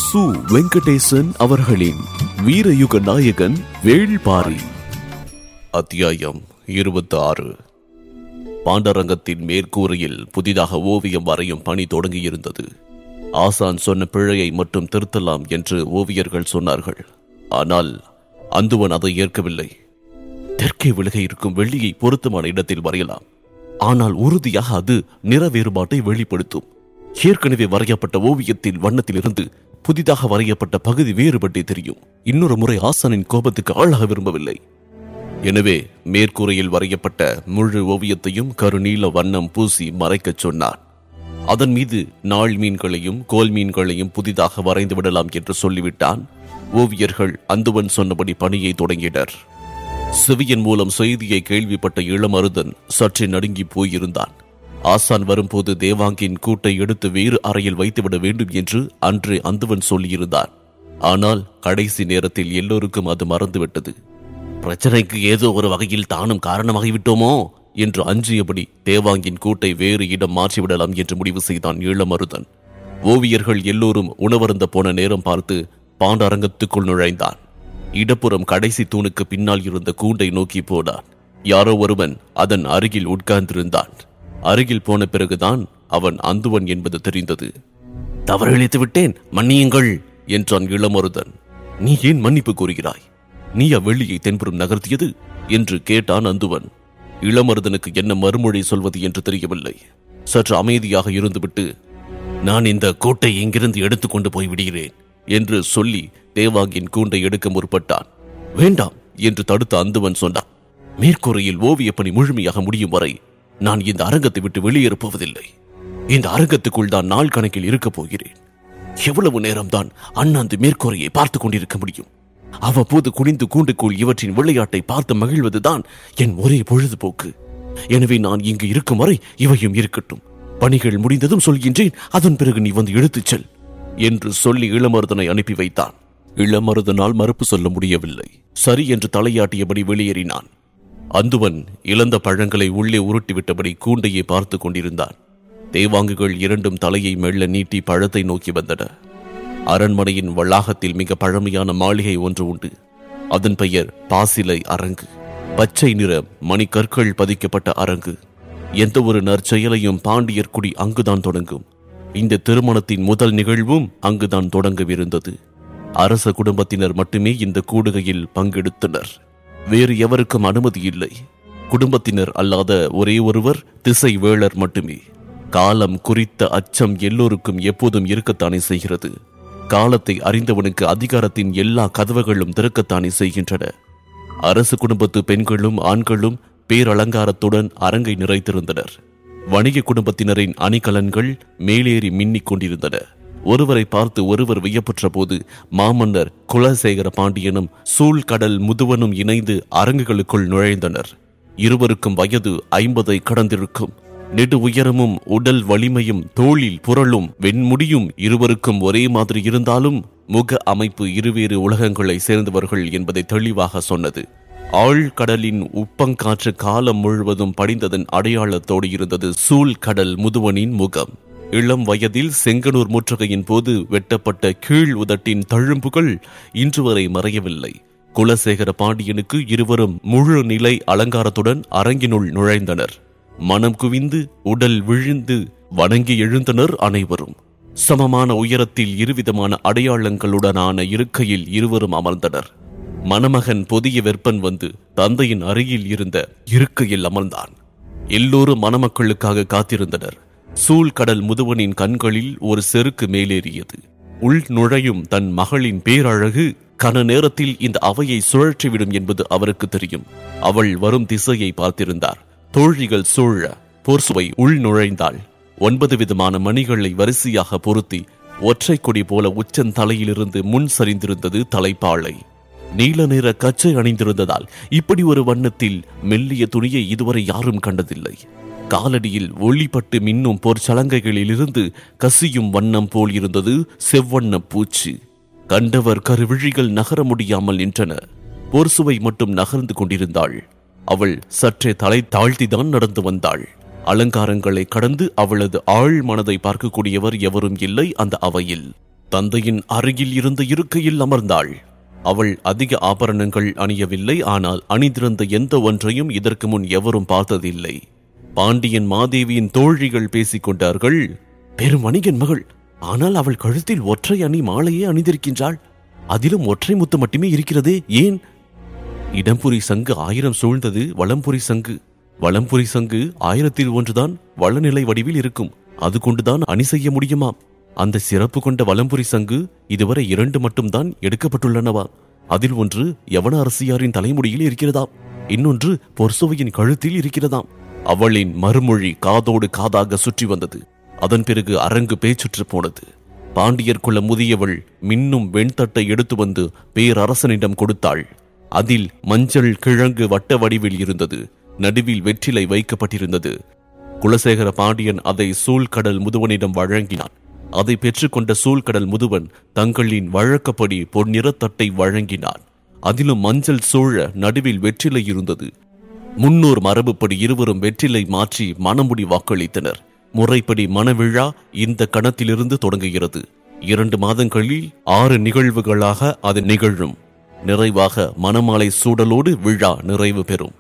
சு வெங்கடேசன் அவர்களின் வீரயுக நாயகன் வேள்பாரி அத்தியாயம் இருபத்தி ஆறு பாண்டரங்கத்தின் மேற்கூரையில் புதிதாக ஓவியம் வரையும் பணி தொடங்கியிருந்தது ஆசான் சொன்ன பிழையை மட்டும் திருத்தலாம் என்று ஓவியர்கள் சொன்னார்கள் ஆனால் அந்துவன் அதை ஏற்கவில்லை தெற்கே விலக இருக்கும் வெள்ளியை பொருத்தமான இடத்தில் வரையலாம் ஆனால் உறுதியாக அது நிற வேறுபாட்டை வெளிப்படுத்தும் ஏற்கனவே வரையப்பட்ட ஓவியத்தின் வண்ணத்திலிருந்து புதிதாக வரையப்பட்ட பகுதி வேறுபட்டே தெரியும் இன்னொரு முறை ஆசானின் கோபத்துக்கு ஆளாக விரும்பவில்லை எனவே மேற்கூரையில் வரையப்பட்ட முழு ஓவியத்தையும் கருநீல வண்ணம் பூசி மறைக்கச் சொன்னார் அதன் மீது நாள் மீன்களையும் கோல் மீன்களையும் புதிதாக வரைந்து விடலாம் என்று சொல்லிவிட்டான் ஓவியர்கள் அந்துவன் சொன்னபடி பணியை தொடங்கினர் செவியன் மூலம் செய்தியை கேள்விப்பட்ட இளமருதன் சற்றே நடுங்கி போயிருந்தான் ஆசான் வரும்போது தேவாங்கின் கூட்டை எடுத்து வேறு அறையில் வைத்துவிட வேண்டும் என்று அன்று அந்துவன் சொல்லியிருந்தான் ஆனால் கடைசி நேரத்தில் எல்லோருக்கும் அது மறந்துவிட்டது பிரச்சனைக்கு ஏதோ ஒரு வகையில் தானும் காரணமாகிவிட்டோமோ என்று அஞ்சியபடி தேவாங்கின் கூட்டை வேறு இடம் மாற்றிவிடலாம் என்று முடிவு செய்தான் இளமருதன் ஓவியர்கள் எல்லோரும் உணவருந்த போன நேரம் பார்த்து பாண்டரங்கத்துக்குள் நுழைந்தான் இடப்புறம் கடைசி தூணுக்கு பின்னால் இருந்த கூண்டை நோக்கி போனான் யாரோ ஒருவன் அதன் அருகில் உட்கார்ந்திருந்தான் அருகில் போன பிறகுதான் அவன் அந்துவன் என்பது தெரிந்தது தவறிழைத்து விட்டேன் மன்னியுங்கள் என்றான் இளமருதன் நீ ஏன் மன்னிப்பு கூறுகிறாய் நீ அவ்வெள்ளியை தென்புறம் நகர்த்தியது என்று கேட்டான் அந்துவன் இளமருதனுக்கு என்ன மறுமொழி சொல்வது என்று தெரியவில்லை சற்று அமைதியாக இருந்துவிட்டு நான் இந்த கோட்டை இங்கிருந்து எடுத்துக்கொண்டு போய் விடுகிறேன் என்று சொல்லி தேவாங்கின் கூண்டை எடுக்க முற்பட்டான் வேண்டாம் என்று தடுத்த அந்துவன் சொன்னான் மேற்கூரையில் ஓவியப் பணி முழுமையாக முடியும் வரை நான் இந்த அரங்கத்தை விட்டு வெளியேறப் போவதில்லை இந்த அரங்கத்துக்குள் தான் நாள் கணக்கில் இருக்கப் போகிறேன் எவ்வளவு நேரம்தான் அண்ணாந்து மேற்கூரையை பார்த்துக் கொண்டிருக்க முடியும் அவ்வப்போது குனிந்து கூண்டுக்குள் இவற்றின் விளையாட்டை பார்த்து மகிழ்வதுதான் என் ஒரே பொழுதுபோக்கு எனவே நான் இங்கு இருக்கும் வரை இவையும் இருக்கட்டும் பணிகள் முடிந்ததும் சொல்கின்றேன் அதன் பிறகு நீ வந்து எடுத்துச் செல் என்று சொல்லி இளமருதனை அனுப்பி வைத்தான் இளமருதனால் மறுப்பு சொல்ல முடியவில்லை சரி என்று தலையாட்டியபடி வெளியேறினான் அந்துவன் இழந்த பழங்களை உள்ளே உருட்டிவிட்டபடி கூண்டையே பார்த்து கொண்டிருந்தான் தேவாங்குகள் இரண்டும் தலையை மெல்ல நீட்டி பழத்தை நோக்கி வந்தன அரண்மனையின் வளாகத்தில் மிக பழமையான மாளிகை ஒன்று உண்டு அதன் பெயர் பாசிலை அரங்கு பச்சை நிற மணிக்கற்கள் பதிக்கப்பட்ட அரங்கு எந்த ஒரு நற்செயலையும் பாண்டியர் குடி அங்குதான் தொடங்கும் இந்த திருமணத்தின் முதல் நிகழ்வும் அங்குதான் தொடங்கவிருந்தது அரச குடும்பத்தினர் மட்டுமே இந்த கூடுகையில் பங்கெடுத்தனர் வேறு எவருக்கும் அனுமதி இல்லை குடும்பத்தினர் அல்லாத ஒரே ஒருவர் திசை வேளர் மட்டுமே காலம் குறித்த அச்சம் எல்லோருக்கும் எப்போதும் இருக்கத்தானே செய்கிறது காலத்தை அறிந்தவனுக்கு அதிகாரத்தின் எல்லா கதவுகளும் திறக்கத்தானே செய்கின்றன அரசு குடும்பத்து பெண்களும் ஆண்களும் பேரலங்காரத்துடன் அரங்கை நிறைத்திருந்தனர் வணிக குடும்பத்தினரின் அணிகலன்கள் மேலேறி மின்னிக் கொண்டிருந்தன ஒருவரை பார்த்து ஒருவர் வியப்புற்ற போது மாமன்னர் குலசேகர பாண்டியனும் சூழ்கடல் முதுவனும் இணைந்து அரங்குகளுக்குள் நுழைந்தனர் இருவருக்கும் வயது ஐம்பதை கடந்திருக்கும் நெடு உயரமும் உடல் வலிமையும் தோளில் புரளும் வெண்முடியும் இருவருக்கும் ஒரே மாதிரி இருந்தாலும் முக அமைப்பு இருவேறு உலகங்களை சேர்ந்தவர்கள் என்பதை தெளிவாக சொன்னது ஆழ்கடலின் உப்பங்காற்று காலம் முழுவதும் படிந்ததன் அடையாளத்தோடு இருந்தது சூழ்கடல் முதுவனின் முகம் இளம் வயதில் செங்கனூர் முற்றுகையின் போது வெட்டப்பட்ட கீழ் உதட்டின் தழும்புகள் இன்று வரை மறையவில்லை குலசேகர பாண்டியனுக்கு இருவரும் முழு நிலை அலங்காரத்துடன் அரங்கினுள் நுழைந்தனர் மனம் குவிந்து உடல் விழுந்து வணங்கி எழுந்தனர் அனைவரும் சமமான உயரத்தில் இருவிதமான அடையாளங்களுடனான இருக்கையில் இருவரும் அமர்ந்தனர் மணமகன் புதிய வெப்பன் வந்து தந்தையின் அருகில் இருந்த இருக்கையில் அமர்ந்தான் எல்லோரும் மணமக்களுக்காக காத்திருந்தனர் சூழ்கடல் முதுவனின் கண்களில் ஒரு செருக்கு மேலேறியது உள் நுழையும் தன் மகளின் பேரழகு கன நேரத்தில் இந்த அவையை சுழற்றிவிடும் என்பது அவருக்கு தெரியும் அவள் வரும் திசையை பார்த்திருந்தார் தோழிகள் சூழ போர்சுவை உள் நுழைந்தாள் ஒன்பது விதமான மணிகளை வரிசையாக பொருத்தி ஒற்றை கொடி போல உச்சந்தலையிலிருந்து முன் சரிந்திருந்தது தலைப்பாளை நீல நிற கச்சை அணிந்திருந்ததால் இப்படி ஒரு வண்ணத்தில் மெல்லிய துணியை இதுவரை யாரும் கண்டதில்லை காலடியில் ஒளிப்பட்டு மின்னும் பொற்சலங்கைகளிலிருந்து கசியும் வண்ணம் போல் இருந்தது செவ்வண்ண பூச்சி கண்டவர் கருவிழிகள் நகர முடியாமல் நின்றன பொர்சுவை மட்டும் நகர்ந்து கொண்டிருந்தாள் அவள் சற்றே தலை தாழ்த்திதான் நடந்து வந்தாள் அலங்காரங்களை கடந்து அவளது ஆழ் மனதை பார்க்கக்கூடியவர் எவரும் இல்லை அந்த அவையில் தந்தையின் அருகில் இருந்த இருக்கையில் அமர்ந்தாள் அவள் அதிக ஆபரணங்கள் அணியவில்லை ஆனால் அணிந்திருந்த எந்த ஒன்றையும் இதற்கு முன் எவரும் பார்த்ததில்லை பாண்டியன் மாதேவியின் தோழிகள் பேசிக் கொண்டார்கள் பெரும் வணிகன் மகள் ஆனால் அவள் கழுத்தில் ஒற்றை அணி மாலையே அணிந்திருக்கின்றாள் அதிலும் ஒற்றை முத்து மட்டுமே இருக்கிறதே ஏன் இடம்புரி சங்கு ஆயிரம் சூழ்ந்தது வலம்புரி சங்கு வலம்புரி சங்கு ஆயிரத்தில் ஒன்றுதான் வளநிலை வடிவில் இருக்கும் அது கொண்டுதான் அணி செய்ய முடியுமாம் அந்த சிறப்பு கொண்ட வலம்புரி சங்கு இதுவரை இரண்டு மட்டும்தான் எடுக்கப்பட்டுள்ளனவா அதில் ஒன்று யவன அரசியாரின் தலைமுடியில் இருக்கிறதாம் இன்னொன்று பொற்சுவையின் கழுத்தில் இருக்கிறதாம் அவளின் மறுமொழி காதோடு காதாக சுற்றி வந்தது அதன் பிறகு அரங்கு பேச்சுற்று போனது பாண்டியர் குல முதியவள் மின்னும் வெண்தட்டை எடுத்து வந்து பேரரசனிடம் கொடுத்தாள் அதில் மஞ்சள் கிழங்கு வட்ட வடிவில் இருந்தது நடுவில் வெற்றிலை வைக்கப்பட்டிருந்தது குலசேகர பாண்டியன் அதை சூழ்கடல் முதுவனிடம் வழங்கினான் அதை பெற்றுக்கொண்ட சூழ்கடல் முதுவன் தங்களின் வழக்கப்படி பொன்னிறத்தட்டை வழங்கினான் அதிலும் மஞ்சள் சூழ நடுவில் வெற்றிலை இருந்தது முன்னோர் மரபுப்படி இருவரும் வெற்றிலை மாற்றி மணமுடி வாக்களித்தனர் முறைப்படி மணவிழா இந்த கணத்திலிருந்து தொடங்குகிறது இரண்டு மாதங்களில் ஆறு நிகழ்வுகளாக அது நிகழும் நிறைவாக மணமாலை சூடலோடு விழா நிறைவு பெறும்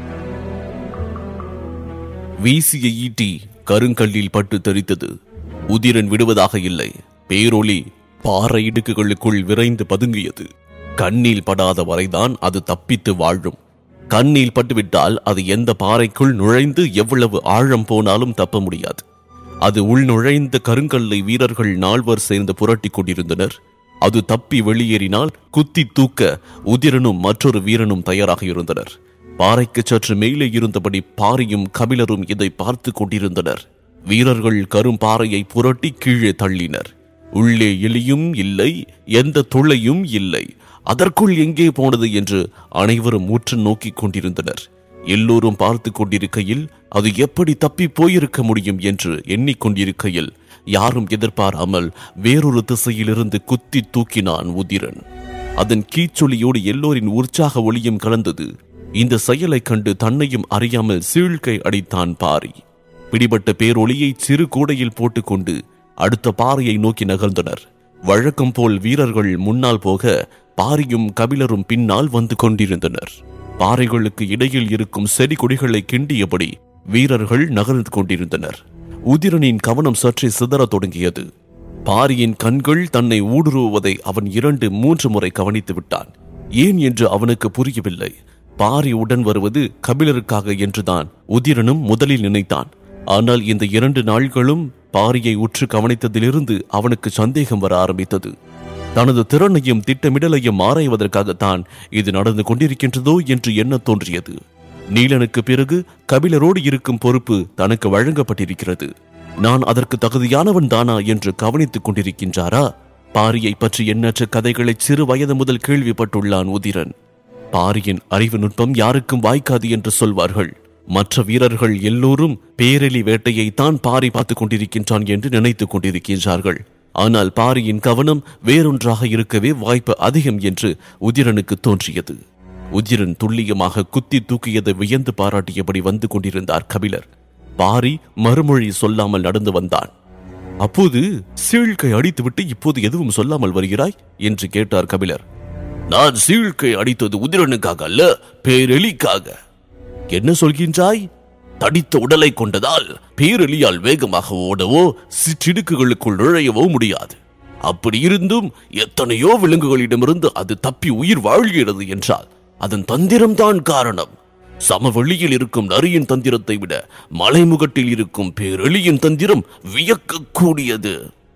வீசிய ஈட்டி கருங்கல்லில் பட்டு தெரித்தது உதிரன் விடுவதாக இல்லை பேரொளி பாறை இடுக்குகளுக்குள் விரைந்து பதுங்கியது கண்ணில் படாத வரைதான் அது தப்பித்து வாழும் கண்ணில் பட்டுவிட்டால் அது எந்த பாறைக்குள் நுழைந்து எவ்வளவு ஆழம் போனாலும் தப்ப முடியாது அது உள் நுழைந்த கருங்கல்லை வீரர்கள் நால்வர் சேர்ந்து புரட்டிக் கொண்டிருந்தனர் அது தப்பி வெளியேறினால் குத்தி தூக்க உதிரனும் மற்றொரு வீரனும் தயாராக இருந்தனர் பாறைக்கு சற்று மேலே இருந்தபடி பாரியும் கபிலரும் இதை பார்த்து கொண்டிருந்தனர் வீரர்கள் கரும்பாறையை புரட்டி கீழே தள்ளினர் உள்ளே எலியும் இல்லை எந்த துளையும் இல்லை அதற்குள் எங்கே போனது என்று அனைவரும் உற்று நோக்கிக் கொண்டிருந்தனர் எல்லோரும் பார்த்து கொண்டிருக்கையில் அது எப்படி தப்பி போயிருக்க முடியும் என்று எண்ணிக்கொண்டிருக்கையில் யாரும் எதிர்பாராமல் வேறொரு திசையிலிருந்து குத்தி தூக்கினான் உதிரன் அதன் கீச்சொலியோடு எல்லோரின் உற்சாக ஒளியும் கலந்தது இந்த செயலைக் கண்டு தன்னையும் அறியாமல் சீழ்கை அடித்தான் பாரி பிடிபட்ட பேரொளியை சிறு கூடையில் போட்டுக்கொண்டு அடுத்த பாறையை நோக்கி நகர்ந்தனர் வழக்கம் போல் வீரர்கள் முன்னால் போக பாரியும் கபிலரும் பின்னால் வந்து கொண்டிருந்தனர் பாறைகளுக்கு இடையில் இருக்கும் செடி கொடிகளை கிண்டியபடி வீரர்கள் நகர்ந்து கொண்டிருந்தனர் உதிரனின் கவனம் சற்றே சிதறத் தொடங்கியது பாரியின் கண்கள் தன்னை ஊடுருவுவதை அவன் இரண்டு மூன்று முறை கவனித்து விட்டான் ஏன் என்று அவனுக்கு புரியவில்லை பாரி உடன் வருவது கபிலருக்காக என்றுதான் உதிரனும் முதலில் நினைத்தான் ஆனால் இந்த இரண்டு நாள்களும் பாரியை உற்று கவனித்ததிலிருந்து அவனுக்கு சந்தேகம் வர ஆரம்பித்தது தனது திறனையும் திட்டமிடலையும் ஆராய்வதற்காகத்தான் இது நடந்து கொண்டிருக்கின்றதோ என்று எண்ணத் தோன்றியது நீலனுக்கு பிறகு கபிலரோடு இருக்கும் பொறுப்பு தனக்கு வழங்கப்பட்டிருக்கிறது நான் அதற்கு தகுதியானவன் தானா என்று கவனித்துக் கொண்டிருக்கின்றாரா பாரியை பற்றி எண்ணற்ற கதைகளை சிறு வயது முதல் கேள்விப்பட்டுள்ளான் உதிரன் பாரியின் அறிவு நுட்பம் யாருக்கும் வாய்க்காது என்று சொல்வார்கள் மற்ற வீரர்கள் எல்லோரும் பேரெலி வேட்டையைத்தான் பாரி பார்த்துக் கொண்டிருக்கின்றான் என்று நினைத்துக் கொண்டிருக்கின்றார்கள் ஆனால் பாரியின் கவனம் வேறொன்றாக இருக்கவே வாய்ப்பு அதிகம் என்று உதிரனுக்கு தோன்றியது உதிரன் துல்லியமாக குத்தி தூக்கியதை வியந்து பாராட்டியபடி வந்து கொண்டிருந்தார் கபிலர் பாரி மறுமொழி சொல்லாமல் நடந்து வந்தான் அப்போது சீழ்கை அடித்துவிட்டு இப்போது எதுவும் சொல்லாமல் வருகிறாய் என்று கேட்டார் கபிலர் நான் சீழ்கை அடித்தது உதிரனுக்காக அல்ல பேரெலிக்காக என்ன சொல்கின்றாய் தடித்த உடலை கொண்டதால் பேரெலியால் வேகமாக ஓடவோ சிற்றிடுக்குகளுக்குள் நுழையவோ முடியாது அப்படி இருந்தும் எத்தனையோ விலங்குகளிடமிருந்து அது தப்பி உயிர் வாழ்கிறது என்றால் அதன் தந்திரம்தான் காரணம் சமவெளியில் இருக்கும் நரியின் தந்திரத்தை விட மலைமுகட்டில் இருக்கும் பேரெலியின் தந்திரம் வியக்கக்கூடியது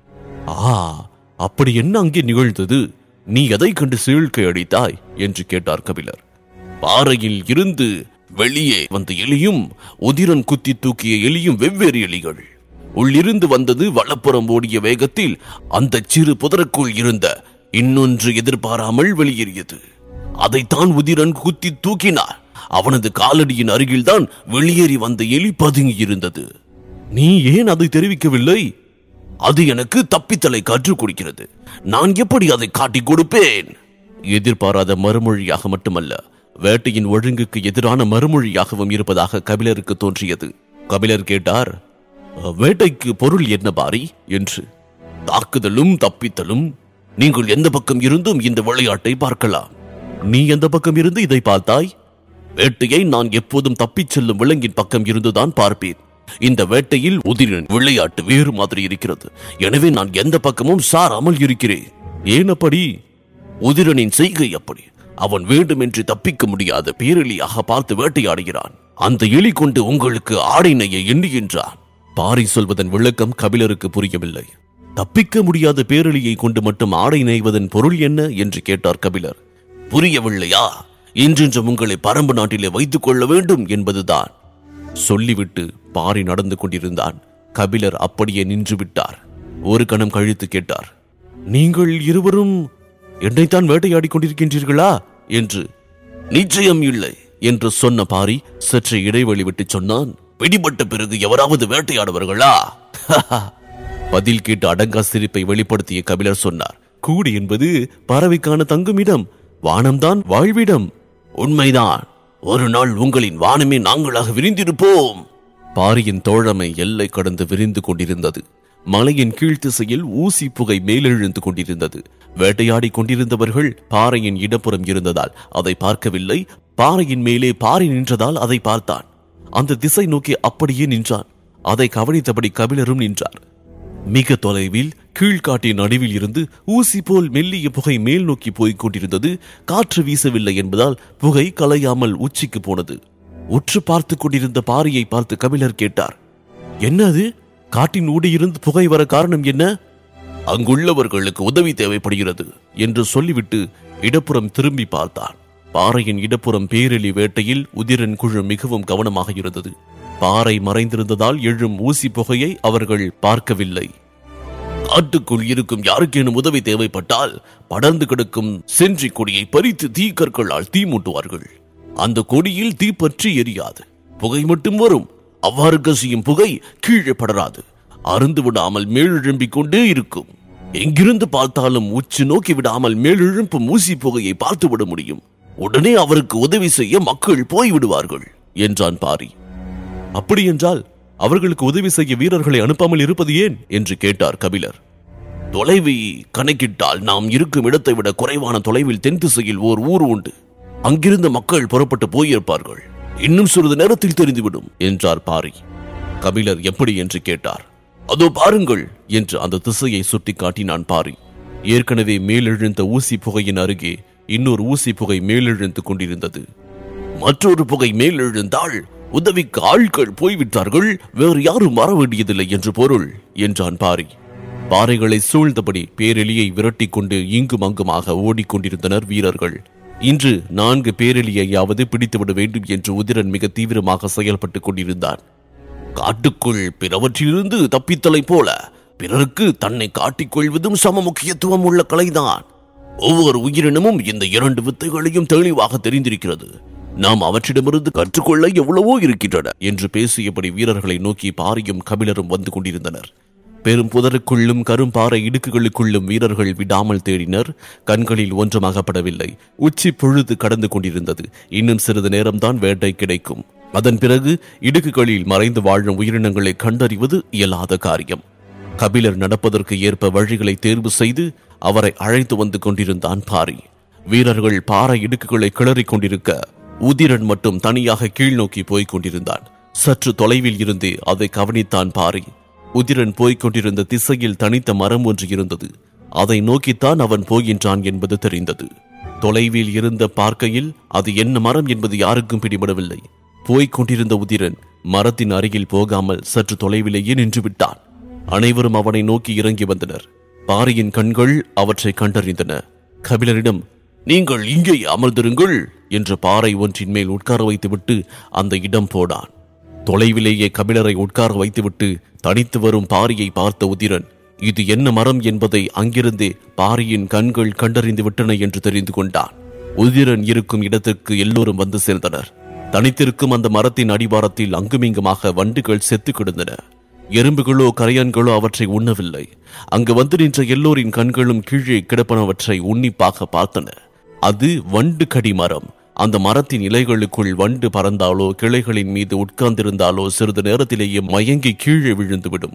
ஆ அப்படி என்ன அங்கே நிகழ்ந்தது நீ எதை கண்டு சீழ்க்கை அடித்தாய் என்று கேட்டார் கபிலர் பாறையில் இருந்து வெளியே வந்த எலியும் உதிரன் குத்தி தூக்கிய எலியும் வெவ்வேறு எலிகள் உள்ளிருந்து வந்தது வலப்புறம் ஓடிய வேகத்தில் அந்த சிறு புதருக்குள் இருந்த இன்னொன்று எதிர்பாராமல் வெளியேறியது அதைத்தான் உதிரன் குத்தி தூக்கினார் அவனது காலடியின் அருகில்தான் வெளியேறி வந்த எலி பதுங்கி இருந்தது நீ ஏன் அதை தெரிவிக்கவில்லை அது எனக்கு தப்பித்தலை கற்றுக் கொடுக்கிறது நான் எப்படி அதை காட்டிக் கொடுப்பேன் எதிர்பாராத மறுமொழியாக மட்டுமல்ல வேட்டையின் ஒழுங்குக்கு எதிரான மறுமொழியாகவும் இருப்பதாக கபிலருக்கு தோன்றியது கபிலர் கேட்டார் வேட்டைக்கு பொருள் என்ன பாரி என்று தாக்குதலும் தப்பித்தலும் நீங்கள் எந்த பக்கம் இருந்தும் இந்த விளையாட்டை பார்க்கலாம் நீ எந்த பக்கம் இருந்து இதை பார்த்தாய் வேட்டையை நான் எப்போதும் தப்பிச் செல்லும் விலங்கின் பக்கம் இருந்துதான் பார்ப்பேன் இந்த வேட்டையில் உதிரின் விளையாட்டு வேறு மாதிரி இருக்கிறது எனவே நான் எந்த பக்கமும் சாராமல் இருக்கிறேன் ஏன் அப்படி உதிரனின் செய்கை அப்படி அவன் வேண்டுமென்று தப்பிக்க முடியாத பேரெலியாக பார்த்து வேட்டையாடுகிறான் அந்த எலி கொண்டு உங்களுக்கு ஆடை நெய்ய எண்ணுகின்றான் பாரி சொல்வதன் விளக்கம் கபிலருக்கு புரியவில்லை தப்பிக்க முடியாத பேரெலியை கொண்டு மட்டும் ஆடை நெய்வதன் பொருள் என்ன என்று கேட்டார் கபிலர் புரியவில்லையா இன்றென்றும் உங்களை பரம்பு நாட்டிலே வைத்துக் கொள்ள வேண்டும் என்பதுதான் சொல்லிவிட்டு பாரி நடந்து கொண்டிருந்தான் கபிலர் அப்படியே நின்று விட்டார் ஒரு கணம் கழித்து கேட்டார் நீங்கள் இருவரும் என்னைத்தான் வேட்டையாடிக் கொண்டிருக்கின்றீர்களா என்று நிச்சயம் இல்லை என்று சொன்ன பாரி சற்று இடைவெளி விட்டு சொன்னான் பிடிபட்ட பிறகு எவராவது வேட்டையாடுவார்களா பதில் கேட்டு அடங்கா சிரிப்பை வெளிப்படுத்திய கபிலர் சொன்னார் கூடு என்பது பறவைக்கான தங்குமிடம் வானம்தான் வாழ்விடம் உண்மைதான் ஒரு நாள் உங்களின் வானமே நாங்களாக விரிந்திருப்போம் பாரியின் தோழமை எல்லை கடந்து விரிந்து கொண்டிருந்தது மலையின் கீழ்த்திசையில் ஊசி புகை மேலெழுந்து கொண்டிருந்தது வேட்டையாடிக் கொண்டிருந்தவர்கள் பாறையின் இடப்புறம் இருந்ததால் அதை பார்க்கவில்லை பாறையின் மேலே பாறை நின்றதால் அதை பார்த்தான் அந்த திசை நோக்கி அப்படியே நின்றான் அதை கவனித்தபடி கபிலரும் நின்றார் மிக தொலைவில் கீழ்காட்டின் நடுவில் இருந்து ஊசி போல் மெல்லிய புகை மேல் நோக்கி போய்க் கொண்டிருந்தது காற்று வீசவில்லை என்பதால் புகை கலையாமல் உச்சிக்கு போனது உற்று பார்த்துக் கொண்டிருந்த பாரியை பார்த்து கபிலர் கேட்டார் என்னது காட்டின் ஊடியிருந்து புகை வர காரணம் என்ன அங்குள்ளவர்களுக்கு உதவி தேவைப்படுகிறது என்று சொல்லிவிட்டு இடப்புறம் திரும்பி பார்த்தான் பாறையின் இடப்புறம் பேரெலி வேட்டையில் உதிரன் குழு மிகவும் கவனமாக இருந்தது பாறை மறைந்திருந்ததால் எழும் ஊசி புகையை அவர்கள் பார்க்கவில்லை காட்டுக்குள் இருக்கும் யாருக்கேனும் உதவி தேவைப்பட்டால் படர்ந்து கிடக்கும் சென்றி கொடியை பறித்து தீக்கற்களால் தீ மூட்டுவார்கள் அந்த கொடியில் தீ பற்றி எரியாது புகை மட்டும் வரும் அவ்வாறு கசியும் புகை கீழே படராது அருந்து விடாமல் மேலெழும்பிக் கொண்டே இருக்கும் எங்கிருந்து பார்த்தாலும் உச்சி நோக்கி விடாமல் மேலெழும்பும் ஊசி புகையை பார்த்து விட முடியும் உடனே அவருக்கு உதவி செய்ய மக்கள் போய்விடுவார்கள் என்றான் பாரி அப்படி என்றால் அவர்களுக்கு உதவி செய்ய வீரர்களை அனுப்பாமல் இருப்பது ஏன் என்று கேட்டார் கபிலர் தொலைவை கணக்கிட்டால் நாம் இருக்கும் இடத்தை விட குறைவான தொலைவில் தென் திசையில் ஓர் ஊர் உண்டு அங்கிருந்த மக்கள் புறப்பட்டு போயிருப்பார்கள் இன்னும் சிறிது நேரத்தில் தெரிந்துவிடும் என்றார் பாரி கபிலர் எப்படி என்று கேட்டார் அதோ பாருங்கள் என்று அந்த திசையை சுட்டி காட்டினான் பாரி ஏற்கனவே மேலெழுந்த ஊசி புகையின் அருகே இன்னொரு ஊசி புகை மேலெழுந்து கொண்டிருந்தது மற்றொரு புகை மேலெழுந்தால் உதவிக்கு ஆட்கள் போய்விட்டார்கள் வேறு யாரும் வர வேண்டியதில்லை என்று பொருள் என்றான் பாரி பாறைகளை சூழ்ந்தபடி பேரெலியை விரட்டிக் கொண்டு இங்கும் அங்குமாக ஓடிக்கொண்டிருந்தனர் வீரர்கள் இன்று நான்கு பேரெலியையாவது பிடித்துவிட வேண்டும் என்று உதிரன் மிக தீவிரமாக செயல்பட்டுக் கொண்டிருந்தான் காட்டுக்குள் பிறவற்றிலிருந்து தப்பித்தலை போல பிறருக்கு தன்னை காட்டிக் கொள்வதும் சம முக்கியத்துவம் உள்ள கலைதான் ஒவ்வொரு உயிரினமும் இந்த இரண்டு வித்தைகளையும் தெளிவாக தெரிந்திருக்கிறது நாம் அவற்றிடமிருந்து கற்றுக்கொள்ள எவ்வளவோ இருக்கின்றன என்று பேசியபடி வீரர்களை நோக்கி பாரியும் கபிலரும் வந்து கொண்டிருந்தனர் பெரும் புதருக்குள்ளும் கரும்பாறை இடுக்குகளுக்குள்ளும் வீரர்கள் விடாமல் தேடினர் கண்களில் ஒன்றும் அகப்படவில்லை உச்சி பொழுது கடந்து கொண்டிருந்தது இன்னும் சிறிது நேரம்தான் வேட்டை கிடைக்கும் அதன் பிறகு இடுக்குகளில் மறைந்து வாழும் உயிரினங்களை கண்டறிவது இயலாத காரியம் கபிலர் நடப்பதற்கு ஏற்ப வழிகளை தேர்வு செய்து அவரை அழைத்து வந்து கொண்டிருந்தான் பாரி வீரர்கள் பாறை இடுக்குகளை கிளறிக் கொண்டிருக்க உதிரன் மட்டும் தனியாக கீழ்நோக்கி போய்க் கொண்டிருந்தான் சற்று தொலைவில் இருந்து அதை கவனித்தான் பாரி உதிரன் போய்க் கொண்டிருந்த திசையில் தனித்த மரம் ஒன்று இருந்தது அதை நோக்கித்தான் அவன் போகின்றான் என்பது தெரிந்தது தொலைவில் இருந்த பார்க்கையில் அது என்ன மரம் என்பது யாருக்கும் பிடிபடவில்லை போய்க் கொண்டிருந்த உதிரன் மரத்தின் அருகில் போகாமல் சற்று தொலைவிலேயே நின்று விட்டான் அனைவரும் அவனை நோக்கி இறங்கி வந்தனர் பாரியின் கண்கள் அவற்றை கண்டறிந்தன கபிலரிடம் நீங்கள் இங்கே அமர்ந்திருங்கள் என்ற பாறை ஒன்றின் மேல் உட்கார வைத்துவிட்டு அந்த இடம் போனான் தொலைவிலேயே கபிலரை உட்கார வைத்துவிட்டு தனித்து வரும் பாரியை பார்த்த உதிரன் இது என்ன மரம் என்பதை அங்கிருந்தே பாரியின் கண்கள் கண்டறிந்து விட்டன என்று தெரிந்து கொண்டான் உதிரன் இருக்கும் இடத்திற்கு எல்லோரும் வந்து சேர்ந்தனர் தனித்திருக்கும் அந்த மரத்தின் அடிவாரத்தில் அங்குமிங்குமாக வண்டுகள் செத்து கிடந்தன எறும்புகளோ கரையான்களோ அவற்றை உண்ணவில்லை அங்கு வந்து நின்ற எல்லோரின் கண்களும் கீழே கிடப்பனவற்றை உன்னிப்பாக பார்த்தன அது வண்டு கடி மரம் அந்த மரத்தின் இலைகளுக்குள் வண்டு பறந்தாலோ கிளைகளின் மீது உட்கார்ந்திருந்தாலோ சிறிது நேரத்திலேயே மயங்கி கீழே விழுந்துவிடும்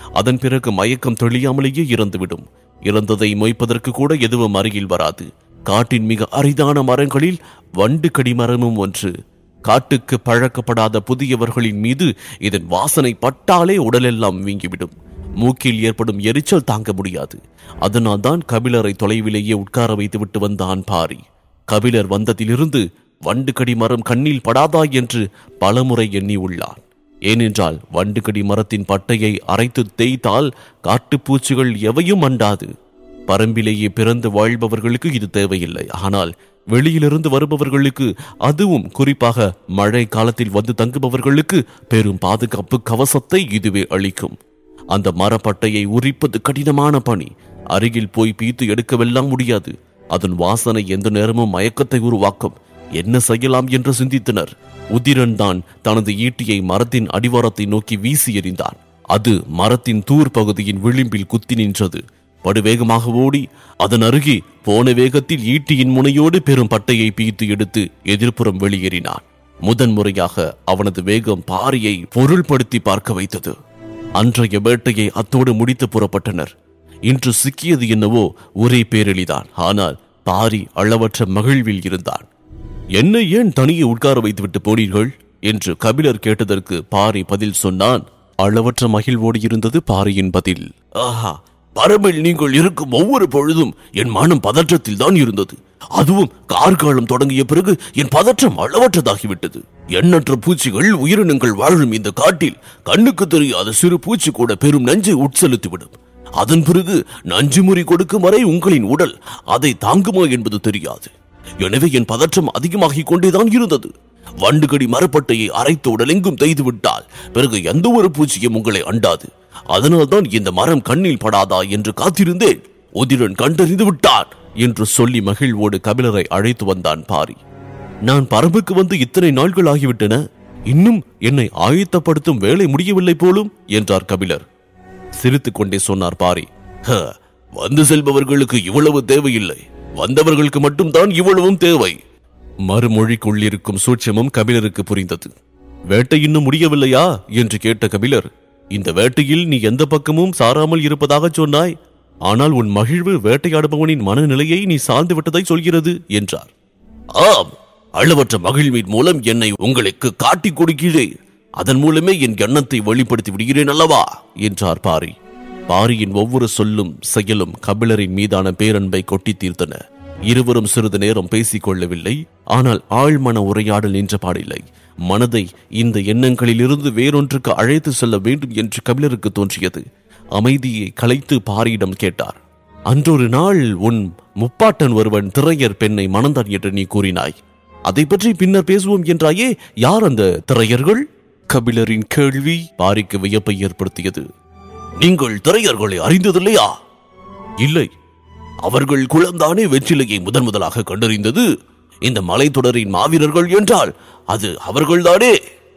அதன் பிறகு மயக்கம் தெளியாமலேயே இறந்துவிடும் இறந்ததை மொய்ப்பதற்கு கூட எதுவும் அருகில் வராது காட்டின் மிக அரிதான மரங்களில் வண்டு கடி மரமும் ஒன்று காட்டுக்கு பழக்கப்படாத புதியவர்களின் மீது இதன் வாசனை பட்டாலே உடலெல்லாம் வீங்கிவிடும் மூக்கில் ஏற்படும் எரிச்சல் தாங்க முடியாது அதனால் தான் கபிலரை தொலைவிலேயே உட்கார வைத்துவிட்டு வந்தான் பாரி கபிலர் வந்ததிலிருந்து வண்டுகடி மரம் கண்ணில் படாதா என்று பலமுறை எண்ணி உள்ளான் ஏனென்றால் வண்டுகடி மரத்தின் பட்டையை அரைத்து தேய்த்தால் காட்டுப்பூச்சிகள் எவையும் அண்டாது பரம்பிலேயே பிறந்து வாழ்பவர்களுக்கு இது தேவையில்லை ஆனால் வெளியிலிருந்து வருபவர்களுக்கு அதுவும் குறிப்பாக மழை காலத்தில் வந்து தங்குபவர்களுக்கு பெரும் பாதுகாப்பு கவசத்தை இதுவே அளிக்கும் அந்த மரப்பட்டையை உரிப்பது கடினமான பணி அருகில் போய் பீத்து எடுக்கவெல்லாம் முடியாது அதன் வாசனை எந்த நேரமும் மயக்கத்தை உருவாக்கும் என்ன செய்யலாம் என்று சிந்தித்தனர் உதிரன் தான் தனது ஈட்டியை மரத்தின் அடிவாரத்தை நோக்கி வீசி எறிந்தான் அது மரத்தின் தூர் பகுதியின் விளிம்பில் குத்தி நின்றது படுவேகமாக ஓடி அதன் அருகே போன வேகத்தில் ஈட்டியின் முனையோடு பெரும் பட்டையை பீத்து எடுத்து எதிர்ப்புறம் வெளியேறினான் முதன் முறையாக அவனது வேகம் பாரியை பொருள்படுத்தி பார்க்க வைத்தது அன்றைய வேட்டையை அத்தோடு முடித்து புறப்பட்டனர் இன்று சிக்கியது என்னவோ ஒரே பேரெளிதான் ஆனால் பாரி அளவற்ற மகிழ்வில் இருந்தான் என்னை ஏன் தனியே உட்கார வைத்துவிட்டு போனீர்கள் என்று கபிலர் கேட்டதற்கு பாரி பதில் சொன்னான் அளவற்ற மகிழ்வோடு இருந்தது பாரியின் பதில் ஆஹா பரம்பில் நீங்கள் இருக்கும் ஒவ்வொரு பொழுதும் என் மனம் பதற்றத்தில் தான் இருந்தது அதுவும் கார்காலம் தொடங்கிய பிறகு என் பதற்றம் அளவற்றதாகிவிட்டது எண்ணற்ற பூச்சிகள் உயிரினங்கள் வாழும் இந்த காட்டில் கண்ணுக்கு தெரியாத சிறு பூச்சி கூட பெரும் நஞ்சை உட்செலுத்திவிடும் அதன் பிறகு நஞ்சு முறி கொடுக்கும் வரை உங்களின் உடல் அதை தாங்குமா என்பது தெரியாது எனவே என் பதற்றம் அதிகமாகிக் கொண்டேதான் இருந்தது வண்டுகடி மரப்பட்டையை அரைத்த உடலெங்கும் தேய்து விட்டால் பிறகு எந்த ஒரு பூச்சியும் உங்களை அண்டாது அதனால்தான் இந்த மரம் கண்ணில் படாதா என்று காத்திருந்தேன் உதிரன் கண்டறிந்து விட்டான் என்று சொல்லி மகிழ்வோடு கபிலரை அழைத்து வந்தான் பாரி நான் பரம்புக்கு வந்து இத்தனை நாட்கள் ஆகிவிட்டன இன்னும் என்னை ஆயத்தப்படுத்தும் வேலை முடியவில்லை போலும் என்றார் கபிலர் சிரித்துக் கொண்டே சொன்னார் பாரி "ஹ, வந்து செல்பவர்களுக்கு இவ்வளவு தேவையில்லை வந்தவர்களுக்கு மட்டும்தான் இவ்வளவும் தேவை மறுமொழிக்குள்ளிருக்கும் சூட்சமும் கபிலருக்கு புரிந்தது வேட்டை இன்னும் முடியவில்லையா என்று கேட்ட கபிலர் இந்த வேட்டையில் நீ எந்த பக்கமும் சாராமல் இருப்பதாக சொன்னாய் ஆனால் உன் மகிழ்வு வேட்டையாடுபவனின் மனநிலையை நீ சார்ந்து விட்டதை சொல்கிறது என்றார் ஆம் அளவற்ற மகிழ்வின் மூலம் என்னை உங்களுக்கு காட்டிக் கொடுக்கிறேன் அதன் மூலமே என் எண்ணத்தை வெளிப்படுத்தி விடுகிறேன் அல்லவா என்றார் பாரி பாரியின் ஒவ்வொரு சொல்லும் செயலும் கபிலரின் மீதான பேரன்பை கொட்டி தீர்த்தன இருவரும் சிறிது நேரம் பேசிக் கொள்ளவில்லை ஆனால் ஆழ்மன உரையாடல் நின்ற பாடில்லை மனதை இந்த எண்ணங்களிலிருந்து வேறொன்றுக்கு அழைத்து செல்ல வேண்டும் என்று கபிலருக்கு தோன்றியது அமைதியை கலைத்து பாரியிடம் கேட்டார் அன்றொரு நாள் உன் முப்பாட்டன் ஒருவன் திரையர் பெண்ணை மணந்தான் என்று நீ கூறினாய் அதை பற்றி பின்னர் பேசுவோம் என்றாயே யார் அந்த திரையர்கள் கபிலரின் கேள்வி பாரிக்கு வியப்பை ஏற்படுத்தியது நீங்கள் திரையர்களை அறிந்ததில்லையா இல்லை அவர்கள் குளம்தானே வெற்றிலையை முதன் முதலாக கண்டறிந்தது இந்த மலைத்தொடரின் மாவீரர்கள் என்றால் அது அவர்கள்தானே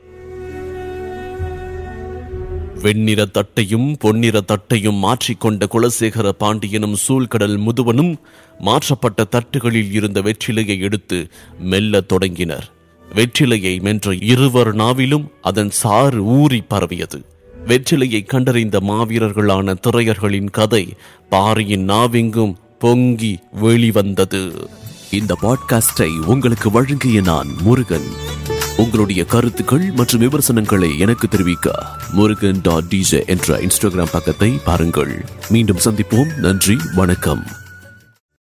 வெண்ணிற தட்டையும் பொன்னிற தட்டையும் மாற்றிக்கொண்ட குலசேகர பாண்டியனும் சூழ்கடல் முதுவனும் மாற்றப்பட்ட தட்டுகளில் இருந்த வெற்றிலையை எடுத்து மெல்லத் தொடங்கினர் வெற்றிலையை மென்ற இருவர் நாவிலும் அதன் சாறு ஊறி பரவியது வெற்றிலையை கண்டறிந்த மாவீரர்களான திரையர்களின் கதை பாரியின் நாவெங்கும் பொங்கி வெளிவந்தது இந்த பாட்காஸ்டை உங்களுக்கு வழங்கிய நான் முருகன் உங்களுடைய கருத்துக்கள் மற்றும் விமர்சனங்களை எனக்கு தெரிவிக்க முருகன் டாட் டிஜே என்ற இன்ஸ்டாகிராம் பக்கத்தை பாருங்கள் மீண்டும் சந்திப்போம் நன்றி வணக்கம்